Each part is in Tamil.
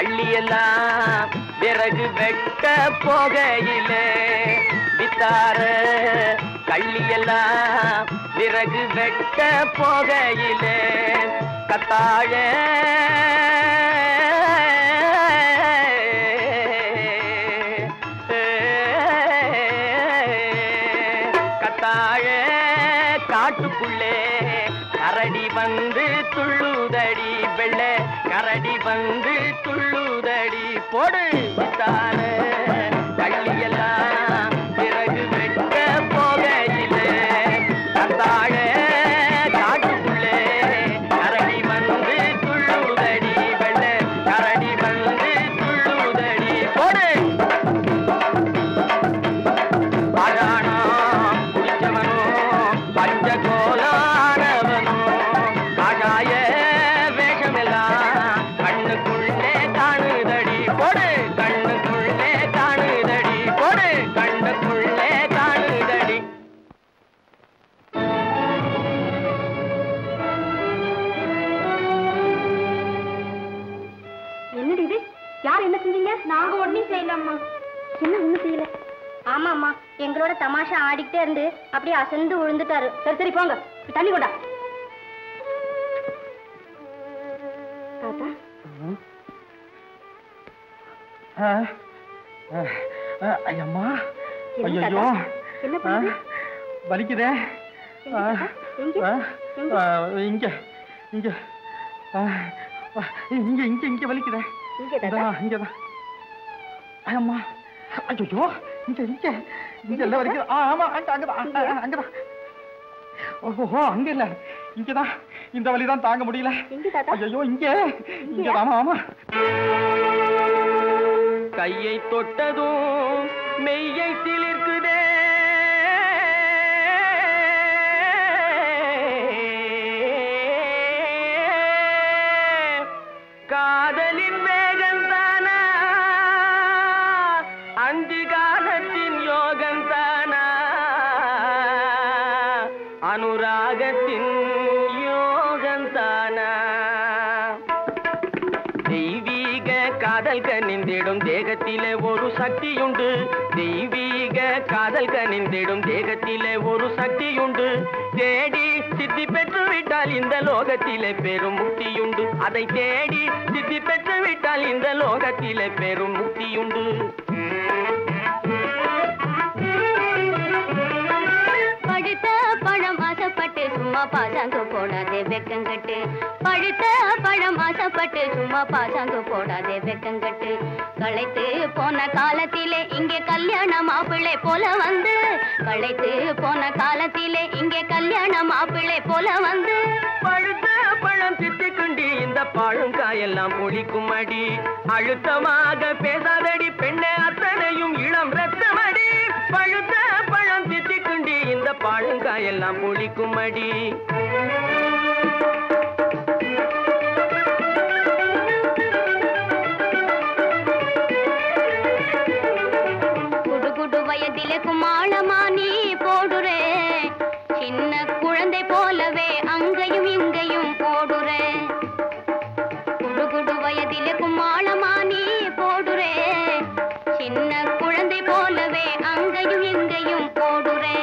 கள்ளியெல்லாம் விறகு வெட்ட போகையிலே வித்தார கள்ளியெல்லாம் விறகு வெட்ட போகையிலே கத்தாழ கத்தாழ காட்டுக்குள்ளே கரடி வந்து துள்ளுதடி வெள்ளை கரடி வந்து துள்ளுதடி போடு வித்தார கள்ளியெல்லாம் பிறகு வெட்ட போகையிலே கத்தாழ காட்டுக்குள்ளே கரடி வந்து துள்ளுதடி வெள்ளை கரடி வந்து துள்ளுதடி போடு அழானா குடிச்சவனோ பஞ்சகோலானவனோ காஷாய வேஷமெல்லாம் கண்ணுக்குள்ளே காணுதடி போடு கண்ணுக்குள்ளே காணுதடி போடு கண்ணுக்குள்ளே காணுதடி என்னடி இது யார் என்ன செஞ்சீங்க நாங்க ஒண்ணும் செய்யலம்மா என்ன ஒண்ணும் செய்யல ஆமாம்மா எங்களோட தமாஷா ஆடிக்கிட்டே இருந்து அப்படியே அசந்து விழுந்துட்டாரு சரி சரி போங்க போய் தண்ணி கொண்டா தாத்தா ஐயம்மா என்ன ஐயோ தாத்தா? என்ன பண்ணுது? வலிக்குதே எங்க தாத்தா? எங்க? ஆ, எங்க? ஆ, இங்க இங்க ஆ, ஆ, இங்க இங்க இங்க வலிக்குதே இங்க தாத்தா? இந்தா, இங்கதான் ஐயம்மா ஐயோ இங்க இங்க இங்க எல்லாம் வலிக்குது ஆ, ஆமா அங்க அங்கதான் அங்க, அங்க, அங்கதான் ஓஹோ அங்க இல்ல இங்கதான் இந்த வலிதான் தாங்க முடியல எங்க தாத்தா? ஐயோ இங்க இங்க ஆமா ஆமா கையை தொட்டதும் மெய்யை சிலிர்க்குதே காதலின் வேகந்தானா அந்தி காலத்தின் யோகந்தானா அனுராகத்தின் யோகந்தானா தெய்வீக காதல் கனிந்திடும் தேகத்திலே ஒரு சக்தியுண்டு தெய்வீக காதல் கனிந்திடும் தேகத்திலே ஒரு சக்தியுண்டு தேடி சித்தி பெற்று விட்டால் இந்த லோகத்திலே பெரும் முக்தியுண்டு அதை தேடி சித்தி பெற்று விட்டால் இந்த லோகத்திலே பெரும் முக்தியுண்டு பழுத்த பழம் ஆசைப்பட்டு சும்மா பாசாங்க போடாதே வெக்கங்கட்டு பழுத்த பழம் ஆசைப்பட்டு சும்மா பாசாங்க போடாதே வெக்கங்கட்டு களைத்து போன காலத்திலே இங்கே கல்யாண மாப்பிள்ளை போல வந்து களைத்து போன காலத்திலே இங்கே கல்யாண மாப்பிள்ளை போல வந்து பழுத்த பழம் திட்டுக்குண்டி இந்த பழங்காயெல்லாம் ஒழிக்கும் அடி அழுத்தமாக பேசாதடி பெண்ணே அத்தனையும் இளம் ரத்தமடி பழுத்த பழம் திட்டுக்குண்டி இந்த பழங்காயெல்லாம் ஒழிக்கும் அடி குடு குடு வயதிலே குமாளமா நீ போடுறே சின்ன குழந்தை போலவே அங்கேயும் இங்கேயும் ஓடுறே குடு குடு வயதிலே குமாளமா நீ போடுறே சின்ன குழந்தை போலவே அங்கேயும் இங்கேயும் ஓடுறே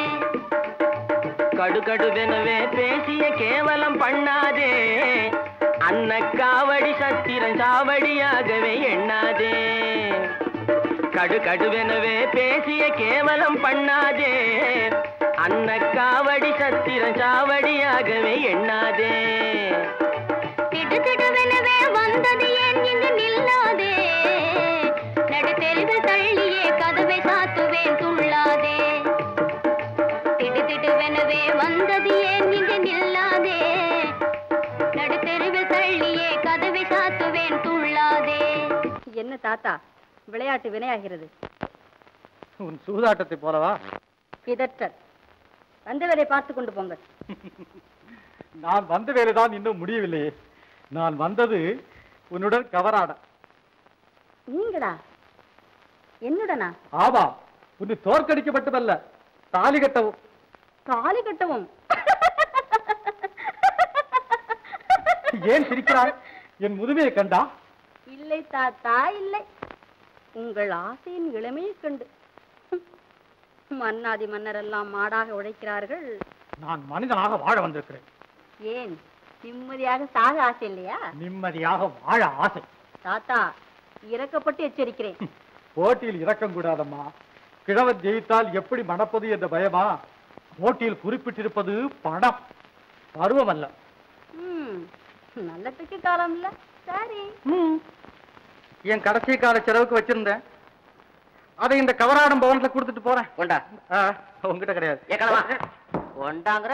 கடுகடுவெனவே பேசிய கேவலம் பண்ணாதே அன்ன காவடி சத்திரன் சாவடியாகவே எண்ணாதே கடுகடுவெனவே பேசிய கேவலம் பண்ணாதே அன்ன காவடி சத்திரன் சாவடியாகவே எண்ணாதே திடுதிடுவெனவே வந்தது ஏன் இங்கு நில்லாதே நடுத்தெருவில் தள்ளியே கதவை சாத்துவேன் துள்ளாதே திடுதிடுவெனவே வந்தது ஏன் இங்கு நில்லாதே நடுத்தெருவில் தள்ளியே கதவை சாத்துவேன் துள்ளாதே என்ன தாத்தா விளையாட்டு வினையாகிறது உன் சூதாட்டத்தை போலவா பிதற்றல் வந்தவரை பார்த்து கொண்டு போங்க நான் வந்த வேலைதான் இன்னும் முடியவில்லையே நான் வந்தது உன்னுடன் கவராட நீங்களா என்னுடனா ஆமா உன்னை தோற்கடிக்கப்பட்டதல்ல தாலி கட்டவும் தாலி கட்டவும் ஏன் சிரிக்கிறாய் என் முதுமையை கண்டா இல்லை தாத்தா இல்லை உங்கள் ஆசையின் இளமையைக் கண்டு ஹம், மன்னாதி மன்னரெல்லாம் மாடாக உழைக்கிறார்கள் நான் மனிதனாக வாழ வந்திருக்கிறேன் ஏன் நிம்மதியாக சாக ஆசை இல்லையா நிம்மதியாக வாழ ஆசை தாத்தா இறக்கப்பட்டு எச்சரிக்கிறேன் போட்டியில் இறக்கம் கூடாதம்மா கிழவன் ஜெயித்தால் எப்படி மணப்பது என்ற பயமா போட்டியில் குறிப்பிட்டிருப்பது பணம் பருவம் அல்ல ம், நல்லதுக்கு காலம் இல்ல சரி என் கடைசி கால செலவுக்கு வச்சிருந்தேன் அதை இந்த கவராடம் பவனத்துல கொடுத்துட்டு போறேன் கொண்டா ஆ, உன்கிட்ட கிடையாது ஏ கிழவா கொண்டாங்கிற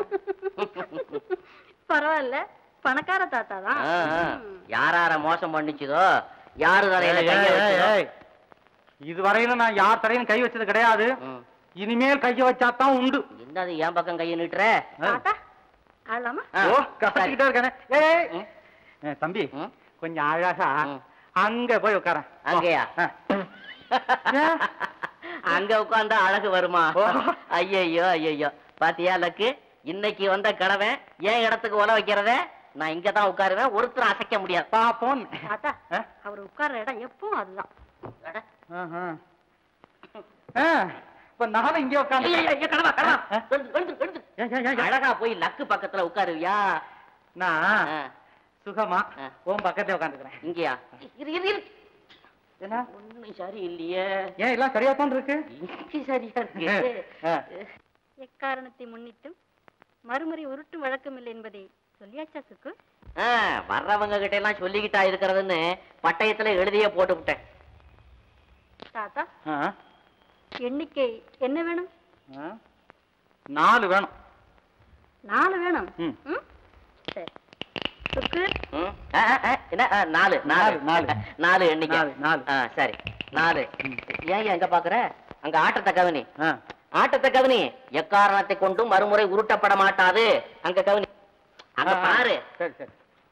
பரவாயில்ல பணக்கார தாத்தா தான் ஆ, ஆ. யாரார மோசம் பண்ணிச்சுதோ யாரு தலையில ஏய், கைய ஏய், வச்சுதோ? ஏய். இதுவரையிலும் நான் யார் தலையும் கை வச்சது கிடையாது ம். இனிமேல் கைய வச்சாதான் உண்டு என்னது என் பக்கம் கையை நீட்டுற தாத்தா ஆடலாமா ஆ, ஓ கசக்கிட்டே இருக்கானே ஏய் ம். ஏய், தம்பி ம். கொஞ்சம் அழகா ம். அங்க போய் உட்காரேன் அங்கேயா ஆ. ஏன்? அங்க உட்கார்ந்தா அழகு வருமா ஓ. ஐயையோ ஐயையோ பாத்தியா லக்கு இன்னைக்கு வந்த கடவன் ஏன் இடத்துக்கு உல வைக்கிறத நான் இங்க தான் உட்காருவேன் ஒருத்தரும் அசைக்க முடியாது பாப்போம் தாத்தா ஆ? அவர் உட்கார்ற இடம் எப்பவும் அதுதான் அட. ஆஹா. ஆ, இப்ப நானும் இங்கே உட்காந்து ஐயா, ஐயா, கடவா, கடவா. ஆ? எழுந்து, எழுந்து, எழுந்து. ஏன், ஏன், ஏன், ஏன்? அழகா போய் லக்கு பக்கத்துல உட்காருவியா நான் ஆ, சுகமா ஆ. உன் பக்கத்துல உட்காந்துக்கிறேன் இங்கயா இரு இரு இரு என்ன ஒண்ணும் சரி இல்லையே ஏன் எல்லாம் சரியா தான் இருக்கு இங்க சரியா இருக்கு ஆ. எக்காரணத்தை முன்னிட்டு மறுமுறை உருட்டும் வழக்கம் இல்லை என்பதை சொல்லியாச்சா சுக்கு ஆ, வர்றவங்க கிட்ட எல்லாம் சொல்லிக்கிட்டா இருக்கிறதுன்னு பட்டயத்துல எழுதியே போட்டு விட்டேன் தாத்தா ஆ, எண்ணிக்கை என்ன வேணும் ஆ. நாலு வேணும் நாலு வேணும் ம். ம்? சரி சுக்கு ம். ஆ, ஆ, ஆ, என்ன ஆ, நாலு நாலு நாலு, நாலு. நாலு எண்ணிக்கை நாலு, நாலு. ஆ, சரி நாலு ஏன் எங்க பாக்குற அங்க ஆட்டத்தை கவனி ஆ. ஆட்டத்தை கவனி எக்காரணத்தை கொண்டும் மறுமுறை உருட்டப்பட மாட்டாது அங்க கவனி அங்க ஆ, ஆ. பாரு சரி சரி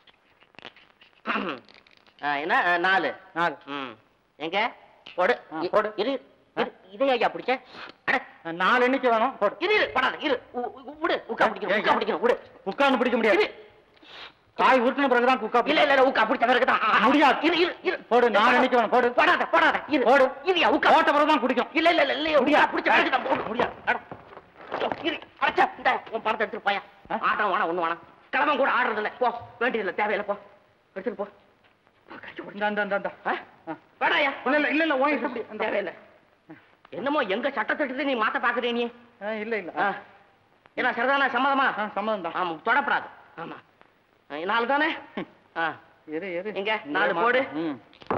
ஆ, என்ன ஆ, நாலு நாலு ம். எங்க போடு ஆ, இ- போடு. இரு இரு. இதே ஐயா பிடிச்ச அட ஆ, நாலு எண்ணிக்கை வேணும் போடு இரு இரு படாத இரு உ- உ- விடு உக்கா பிடிக்கணும் ஏய், உக்கா ஏய். பிடிக்கணும் விடு உட்கார்ந்து பிடிக்க முடியாது இரு காய் உருட்டின பிறகுதான் குக்கா இல்ல இல்ல இல்ல உக்கா பிடிச்ச பிறகு தான் முடியாது. இரு இரு இரு போடு நாலு எண்ணிக்கை வேணும் போடு போடாத போடாத இரு போடு. இருயா உக்கா போட்ட பிறகுதான் குடிக்கும் இல்ல இல்ல இல்ல இல்ல உக்கா முடியாது. பிடிச்ச பிறகு தான் போடு முடியாது அட. இரு அடச்சா இந்த உன் பணத்தை எடுத்துட்டு போயா ஆ? ஆட்டம் வேணாம் ஒண்ணு வேணாம் கிழமை கூட ஆடுறது இல்ல போ வேண்டியது இல்ல தேவையில்ல போ எடுத்துட்டு போ இந்தா, இந்தா, இந்தா, இந்தா. ஆ? ஆ. வேடாயா இல்ல இல்ல இல்ல இல்ல ஓய் இப்படி இந்தா. தேவையில்ல என்னமோ எங்க சட்டத்திட்டத்தை நீ மாத்த பாக்குறே நீ ஆ, இல்ல இல்ல ஆ. என்ன சரிதானா சம்மதமா ஆ, சம்மதம் தான் ஆமா தொடப்படாது ஆமா ஆ, நாலு தானே ஆ. எது எது எங்க? நாலு போடு. ம்.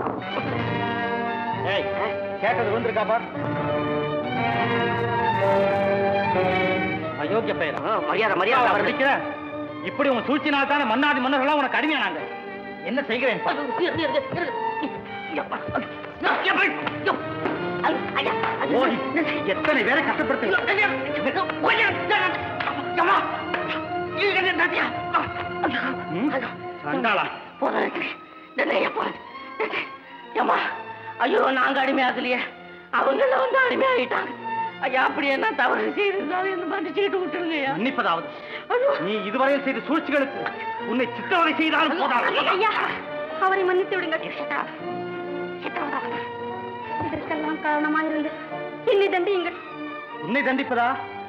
ஏய் கேட்டது வந்திருக்கா பார் அயோக்கிய பெயரா ஆ, மரியாதை மரியாதை வருது. படிக்கிற இப்படி உன் சூழ்ச்சினால் தானே மன்னாதி மன்னர்கள்லாம் உனக்கு அடிமையானாங்க என்ன செய்கிறேன் பார். இரு, இரு, இரு, இரு. எப்பா. எப்பா. ஐயோ. ஐ- ஐயா. ஓடி எத்தனை பேரை கஷ்டப்படுத்து ஐயா. ஐயா. அம்மா. இங்க இரு, நதியா. ம்? சண்டாளா போறேன். என்னய்யா போறேன். ஏம்மா. ஐயோ நாங்க அடிமையாகலையே அவங்கள வந்து அடிமையாகிட்டாங்க ஐயா அப்படி என்ன தவறு செய்திருந்தாலும் இந்த மாதிரி செய்து விட்டுருங்கய்யா மன்னிப்பதாவது ஐயோ. நீ இதுவரையில் செய்த சூழ்ச்சிகளுக்கு உன்னை சித்திரவதை செய்தாலும் போதாது ஐயா அவரை மன்னித்து விடுங்கள் இதற்கெல்லாம் காரணமாயிருந்து என்னை தண்டியுங்கள் உன்னை தண்டிப்பதா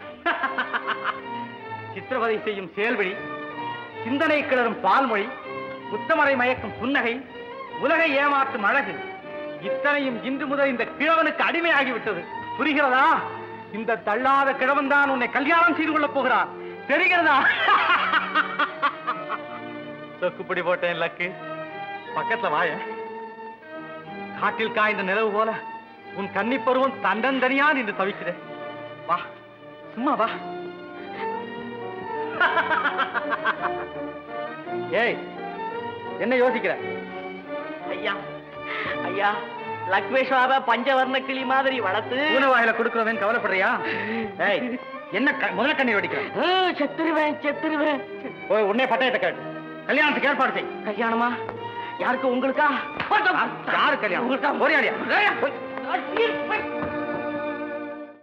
சித்திரவதை செய்யும் செயல்வழி சிந்தனை கிளறும் பால்மொழி புத்தமரை மயக்கும் புன்னகை உலகை ஏமாற்றும் அழகு இத்தனையும் இன்று முதல் இந்த கிழவனுக்கு அடிமையாகிவிட்டது புரிகிறதா இந்த தள்ளாத கிழவன் தான் உன்னை கல்யாணம் செய்து கொள்ளப் போகிறான் தெரிகிறதா சொக்குப்படி போட்டேன் லக்கு பக்கத்துல வாய காட்டில் காய்ந்த நிலவு போல உன் கன்னி பருவம் தண்டந்தனியா நின்று தவிக்கிறேன் வா சும்மா வா ஏய் என்ன யோசிக்கிற ஐயா ஐயா லக்ஷ்மேஸ்வர பஞ்சவர்ண கிளி மாதிரி வளர்த்து பூனை வாயில கொடுக்கிறவன் கவலைப்படுறியா ஏய் என்ன க- முதல கண்ணீர் வடிக்கிற ஆ, செத்துருவேன் செத்துருவேன் போய் உடனே பட்டயத்தை கேட்டு கல்யாணத்துக்கு ஏற்பாடு செய் கல்யாணமா யாருக்கு உங்களுக்கா யாரு கல்யாணம் உங்களுக்கா ஒரே அடியா ஐயா, போய். ஐயா,